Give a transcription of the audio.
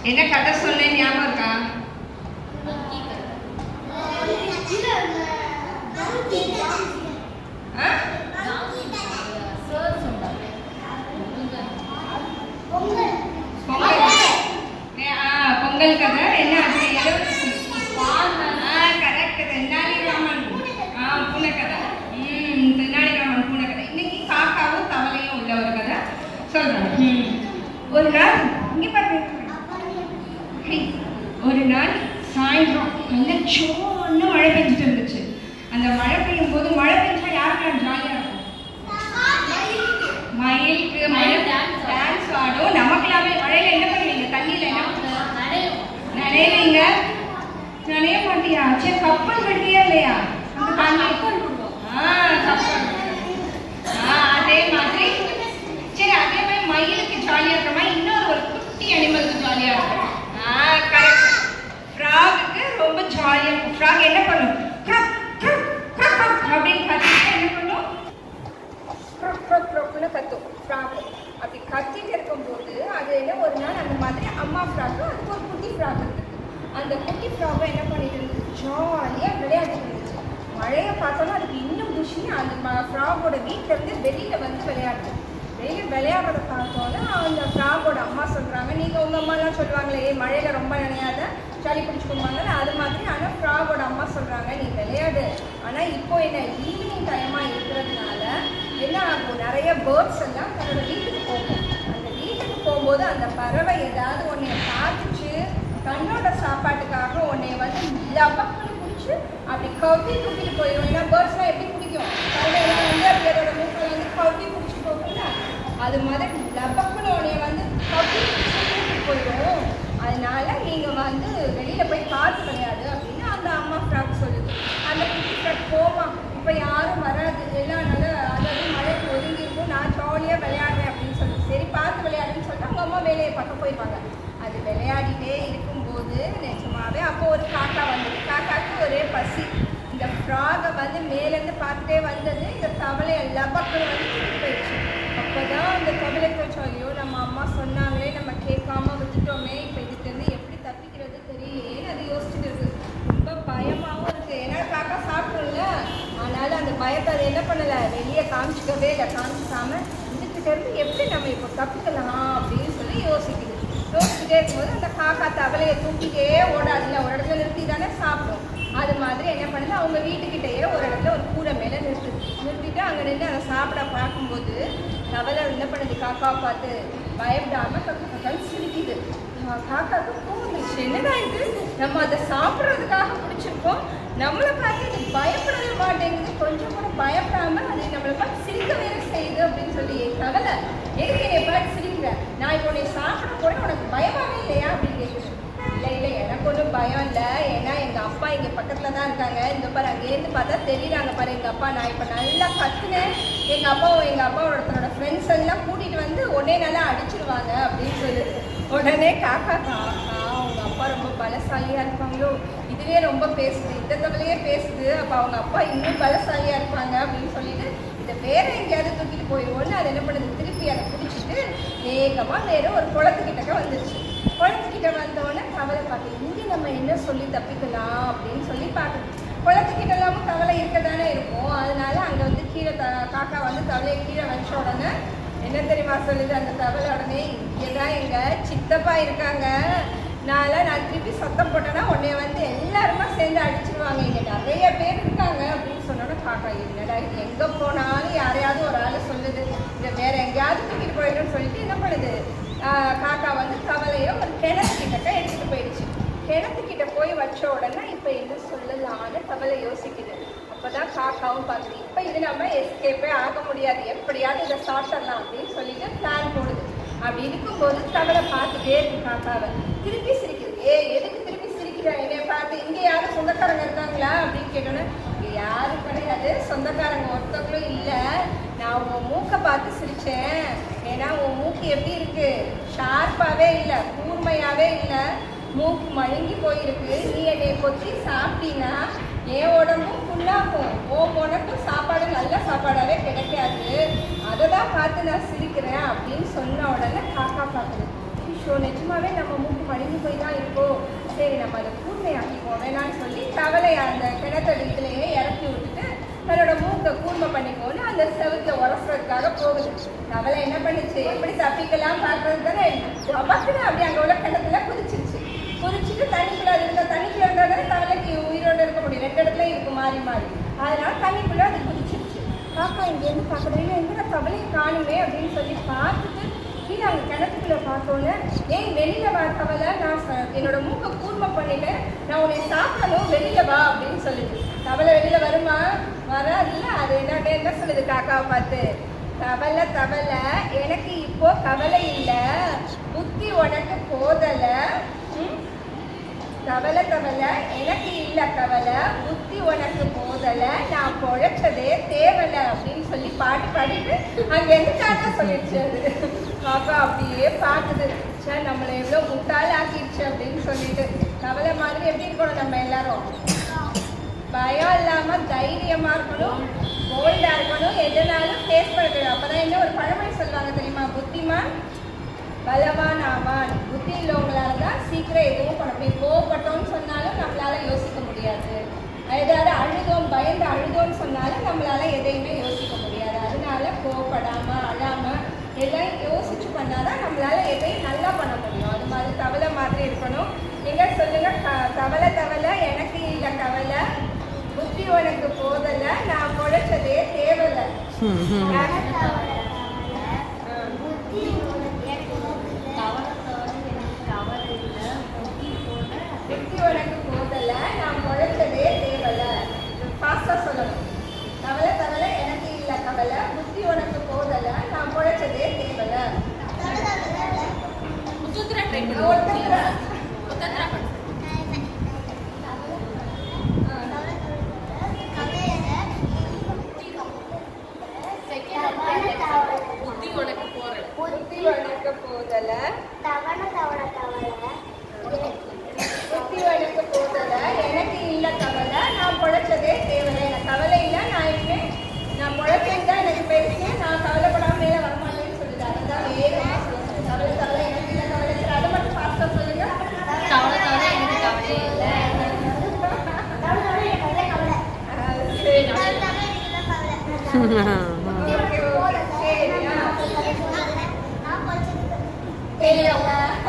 என்ன கதை சொன்னேன் ஞாபகம் இருக்கா ஆ? பொங்கல் ஏ, ஆ, பொங்கல் கதை என்ன அது எதை பத்தி சொல்லு? ஆ, correct. தென்னாலிராமன். ஆ, பூனை கதை. ம், தென்னாலிராமன் பூனை கதை. இன்னைக்கு காக்காவும் தவளையும் உள்ள ஒரு கதை சொல்றேன். ம். ஒரு நாள் இங்க பாருங்க ஹை. ஒரு நாள் சாயந்தரம் நல்ல சோன்னு மழை பெஞ்சிட்டு இருந்துச்சு அந்த மழை பெய்யும் போது மழை பெஞ்சா யாருக்கெல்லாம் ஜாலியா இருக்கும் மயிலுக்கு மழை டான்ஸ் ஆடும் நமக்கெல்லாமே மழையில என்ன பண்ணுவீங்க தண்ணியில என்ன நனைவீங்க நனைய மாட்டியா சரி கப்பல் கட்டியா இல்லையா அந்த தண்ணி ஆ கப்பல் ஆ அதே மாதிரி சரி அதே மாதிரி மயிலுக்கு ஜாலியா இருக்கிற மாதிரி இன்னொரு ஒரு குட்டி அனிமலுக்கு ஜாலியா இருக்கும் ஆ கரெக்ட் ஃப்ராகுக்கு ரொம்ப ஜாலியா இருக்கும் ஃப்ராக் என்ன பண்ணும் க்ரக், க்ரக், க்ரக், க்ரக் அப்படின்னு கத்திட்டு என்ன பண்ணும் க்ரக், க்ரக், க்ரக்னு கத்தும் ஃப்ராக் அப்படி கத்திட்டு இருக்கும்போது அது என்ன ஒரு நாள் அந்த மாதிரி அம்மா ஃப்ராக்கு அதுக்கு ஒரு குட்டி ஃப்ராக் இருந்தது அந்த குட்டி ஃப்ராகும் என்ன பண்ணிட்டு இருந்தது ஜாலியாக விளையாடிட்டு இருந்துச்சு மழையை பார்த்தோன்னா அதுக்கு இன்னும் குஷி அந்த ஃப்ராகோட வீட்டில இருந்து வெளியில வந்து விளையாடுது வெளியில விளையாடுறத பார்த்தோன்னா அந்த ஃப்ராகோட அம்மா சொல்றாங்க நீங்க உங்க அம்மாலாம் சொல்லுவாங்களே "ஏய், மழையில ரொம்ப நினையாத சளி பிடிச்சிக்கோங்கல்ல அது மாதிரி ஆனால் ஃப்ராகோட அம்மா சொல்றாங்க நீ விளையாடு ஆனா இப்போ என்ன ஈவினிங் டைமா இருக்கிறதுனால என்ன ஆகும் நிறைய பேர்ட்ஸ் எல்லாம் தன்னோட வீட்டுக்கு போகும் அந்த வீட்டுக்கு போகும்போது அந்த பறவை ஏதாவது உன்னைய பார்த்துச்சு தன்னோட சாப்பாட்டுக்காக உன்னைய வந்து லபக்குன்னு பிடிச்சி அப்படி கவ்வி தூக்கிட்டு போயிடும் ஏன்னா பேர்ட்ஸ்லாம் எப்படி பிடிக்கும் பறவைலாம் வந்து அப்படி அதோட மூக்கில் வந்து கவ்வி பிடிச்சி போகும்ல அது மாதிரி லபக்குன்னு உன்னைய வந்து கவ்வி பிடிச்சி தூக்கிட்டு போயிடும் அதனால நீங்க வந்து வெளியில போய் பார்த்து விளையாடு அப்படின்னு அந்த அம்மா ஃப்ராக் சொல்லுது அந்த குட்டி ஃப்ராக் போமா இப்போ யாரும் வராது எல்லாம் நல்லா அதாவது மழைக்கு ஒதுங்கி இருக்கும் நான் ஜாலியாக விளையாடுறேன் அப்படின்னு சொல்லி சரி பார்த்து விளையாடுன்னு சொல்லிட்டு அவங்க அம்மா வேலையை பார்க்க போயிருப்பாங்க அது விளையாடிட்டே இருக்கும்போது நிஜமாவே அப்போ ஒரு காக்கா வந்தது காக்காக்கு ஒரே பசி இந்த ஃப்ராகை வந்து மேலேருந்து பார்த்துட்டே வந்தது இந்த தவளை எல்லாம் பக்கம் வந்து தூக்கிட்டு போயிடுச்சு அப்போதான் அந்த தவளைக்கு வச்சு ஐயோ நம்ம அம்மா சொன்னாங்களே நம்ம கேட்காம விட்டுட்டோமே இப்போ இதுலேருந்து எப்படி தப்பிக்கிறது தெரியலையேன்னு அது யோசிச்சுட்டு இருக்கு ரொம்ப பயமாகவும் இருக்கு ஏன்னா காக்கா சாப்பிடும்ல அதனால அந்த பயத்தை அது என்ன பண்ணல வெளியே காமிச்சிக்கவே இல்லை காமிச்சிக்காம இதுகிட்ட இருந்து எப்படி நம்ம இப்போ தப்பிக்கலாம் அப்படின்னு சொல்லி யோசிக்குது யோசிச்சுட்டே இருக்கும்போது அந்த காக்கா தவளையை தூக்கிட்டே ஓடாதுல ஒரு இடத்துல நிறுத்தி தானே சாப்பிடும் அது மாதிரி என்ன பண்ணுது அவங்க வீட்டுக்கிட்டேயே ஒரு இடத்துல ஒரு கூரை மேலே நிறுத்துது நிறுத்திட்டு அங்கே நின்று அதை சாப்பிட பார்க்கும்போது தவளை என்ன பண்ணுது காக்காவை பார்த்து பயப்படாம கக்கு கக்கன்னு சிரிக்குது ஆஹ் காக்காவுக்கு தோணுச்சு என்னடா இது நம்ம அதை சாப்பிட்றதுக்காக பிடிச்சிருக்கோம் நம்மளை பார்த்து இது பயப்படவே மாட்டேங்குது கொஞ்சம் கூட பயப்படாம அது நம்மளை பார்த்து சிரிக்க வேற செய்யுது அப்படின்னு சொல்லி தவளை எதுக்கு என்னை பார்த்து சிரிக்கிற நான் இப்போ உன்னை சாப்பிட போறேன் உனக்கு பயமாவே இல்லையா அப்படின்னு கேட்குது இல்லை இல்லை எனக்கு ஒன்றும் பயம் இல்லை ஏன்னா எங்கள் அப்பா இங்கே பக்கத்தில் தான் இருக்காங்க இந்த பாரு அங்கேருந்து பார்த்தா தெரியுறாங்க பாரு எங்கள் அப்பா நான் இப்போ நல்லா கத்துனேன் எங்கள் அப்பாவும் எங்கள் அப்பாவோட ஒருத்தரோட ஃப்ரெண்ட்ஸ் எல்லாம் கூட்டிகிட்டு வந்து உடனே நல்லா அடிச்சிருவாங்க அப்படின்னு சொல்லி உடனே காக்கா காக்கா அவங்க அப்பா ரொம்ப பலசாலியாக இருப்பாங்களோ இதுவே ரொம்ப பேசுது இந்த தவளையே பேசுது அப்போ அவங்க அப்பா இன்னும் பலசாலியாக இருப்பாங்க அப்படின்னு சொல்லிட்டு இதை வேற எங்கேயாவது தூக்கிட்டு போயிடுவோன்னு அது என்ன பண்ணுது திருப்பி அதை பிடிச்சிட்டு வேகமாக வேற ஒரு குளத்துக்கிட்டக்க வந்துருச்சு குளத்துக்கிட்ட வந்தோடனே கவலை பார்த்து இங்கே நம்ம என்ன சொல்லி தப்பிக்கலாம் அப்படின்னு சொல்லி பார்க்குது குளத்துக்கிட்ட இல்லாமல் கவலை இருக்க தானே இருக்கும் அதனால அங்கே வந்து கீழே த காக்கா வந்து தவளையை கீழே வச்ச உடனே என்ன தெரியுமா சொல்லுது அந்த தவளை உடனே இங்கே தான் எங்கள் சித்தப்பா இருக்காங்க நாளை நான் திருப்பி சத்தம் போட்டேன்னா உன்னைய வந்து எல்லாருமா சேர்ந்து அடிச்சிருவாங்க இங்கே நிறைய பேர் இருக்காங்க அப்படின்னு சொன்னோட காக்கா என்னடா இது எங்கே போனாலும் யாரையாவது ஒரு ஆள் சொல்லுது இதை வேற எங்கேயாவது தூக்கிட்டு போயிடும்னு சொல்லிட்டு என்ன பண்ணுது ஆஹ் காக்கா வந்து தவளையை ஒரு கிணத்துக்கிட்ட எடுத்துட்டு போயிடுச்சு கிணத்துக்கிட்ட போய் வச்ச உடனே இப்போ என்ன சொல்லலாம்னு தவளை யோசிக்குது அப்பதான் காக்காவும் பார்க்குது இப்போ இது நம்ம எஸ்கேப்பே ஆக முடியாது எப்படியாவது இதை சாப்பிடலாம் அப்படின்னு சொல்லிட்டு பிளான் போடுது அப்படி இருக்கும்போது தவளை பார்த்துட்டே இருக்கு காக்காவை திருப்பி சிரிக்குது ஏ எதுக்கு திருப்பி சிரிக்கிற என்னைய பார்த்து இங்கே யாரும் சொந்தக்காரங்க இருக்காங்களா அப்படின்னு கேட்டோன்னே இங்கே யாரும் கிடையாது சொந்தக்காரங்க ஒருத்தவங்களும் இல்லை நான் உன் மூக்கை பார்த்து சிரிச்சேன் ஏன்னா உன் மூக்கு எப்படி இருக்கு ஷார்ப்பாகவே இல்லை கூர்மையாகவே இல்லை மூக்கு மழுங்கி போயிருக்கு நீ என்னை கொத்தி சாப்பிட்டீன்னா என் உடம்பும் ஃபுல்லாகும் உன் உனக்கும் சாப்பாடு நல்ல சாப்பாடாகவே கிடைக்காது அதை தான் பார்த்து நான் சிரிக்கிறேன் அப்படின்னு சொன்ன உடனே காக்கா பார்க்குது ஷோ நிஜமாவே நம்ம மூக்கு மழுங்கி போய் தான் இருக்கும் சரி நம்ம அதை கூர்மையாக்கிப்போம் வேணாம்னு சொல்லி தவளை அந்த கிணத்தடி இதுலயே இறக்கி விட்டுட்டு தன்னோட மூக்கை கூர்மை பண்ணிக்கோன்னு அந்த செவுத்துல உரசுறதுக்காக போகுது தவளை என்ன பண்ணுச்சு எப்படி தப்பிக்கலாம் பார்க்கறது தானே அபக்குன்னு அப்படி அங்க உள்ள கிணத்துல குதிச்சிருச்சு குதிச்சுட்டு தண்ணிக்குள்ள அது இருந்த தண்ணிக்குள்ள இருந்தா தானே தவளைக்கு உயிரோட இருக்க முடியும் ரெண்டு இடத்துல இருக்கும் மாறி மாறி அதனால தண்ணிக்குள்ள அது குதிச்சிருச்சு காக்கா இங்கேருந்து பார்க்குறேன் எங்கட தவளையை காணுமே அப்படின்னு சொல்லி பார்த்துட்டு கீழே அங்கே கிணத்துக்குள்ள பார்த்தோன்னே ஏய் வெளியில வா தவளை நான் ச- என்னோட மூக்கை கூர்மை பண்ணிட்டேன் நான் உன்னை சாப்பிடணும் வெளியில வா அப்படின்னு சொல்லுது தவளை வெளியில வருமா வராதுல்ல அது என்ன என்ன சொல்லுது காக்காவை பார்த்து தவளை தவளை எனக்கு இப்போ கவலை இல்லை புத்தி உனக்கு போதல ம்? கவலை கவலை எனக்கு இல்ல கவலை புத்தி உனக்கு போதல நான் பொழைச்சதே தேவலை அப்படின்னு சொல்லி பாட்டு பாடிட்டு அங்க இருந்து காக்கா சொல்லிடுச்சு அது காக்கா அப்படியே பார்த்துது சே நம்மளை எவ்வளோ முட்டாள் ஆக்கிடுச்சு அப்படின்னு சொல்லிட்டு கவலை மாதிரி எப்படி இருக்கணும் நம்ம எல்லாரும் பயம் இல்லாம தைரியமா இருக்கணும் போல்டா இருக்கணும் எதுனாலும் ஃபேஸ் பண்ணணும் அப்பதான் என்ன ஒரு பழமொழி சொல்லுவாங்க தெரியுமா புத்திமான் பலவான் ஆவான் புத்தி உள்ளவங்களால தான் சீக்கிரம் எதுவும் பண்ண முடியும் கோவப்பட்டோம்னு சொன்னாலும் நம்மளால யோசிக்க முடியாது ஏதாவது அழுதோம் பயந்து அழுதோம்னு சொன்னாலும் நம்மளால எதையுமே யோசிக்க முடியாது அதனால கோவப்படாம அழாம எல்லாம் யோசிச்சு பண்ணாதான் நம்மளால எதையும் நல்லா பண்ண முடியும் அது மாதிரி தவளை மாதிரி இருக்கணும் எங்க சொல்லுங்க க- தவளை தவளை எனக்கு இல்ல கவலை புத்தி உனக்கு போதல நான் பொழைச்சதே தேவலை புத்தி உனக்கு போதல நான் பொழைச்சதே தேவலை ஃபாஸ்டா சொல்லணும் கவலை கவலை எனக்கு இல்ல கவலை புத்தி உனக்கு போதல நான் பொழைச்சதே தேவலை உத்தரா ட்ரை ஒருத்தர் உத்தரா பண்ணு புத்தி உனக்கு போறேன் புத்தி உனக்கு போதல புத்தி உனக்கு போதல எனக்கு இல்ல கவலை நான் பொழைச்சதே தேவலை எனக்கு கவலை இல்ல நான் இனிமே நான் பொழைச்சேன் தான் எனக்கு பெருசு நான் கவலைப்படாம மேல வரமாட்டேன்னு சொல்லுது அதுதான் வேகமா சொல்லுது கவலை கவலை எனக்கு இல்ல கவலை சரி அதை மட்டும் ஃபாஸ்டா சொல்லுங்க தவளை தவளை எனக்கு கவலையே இல்லை ஆ, சரி ஓகே, ஓகே. சரியா? தெரியல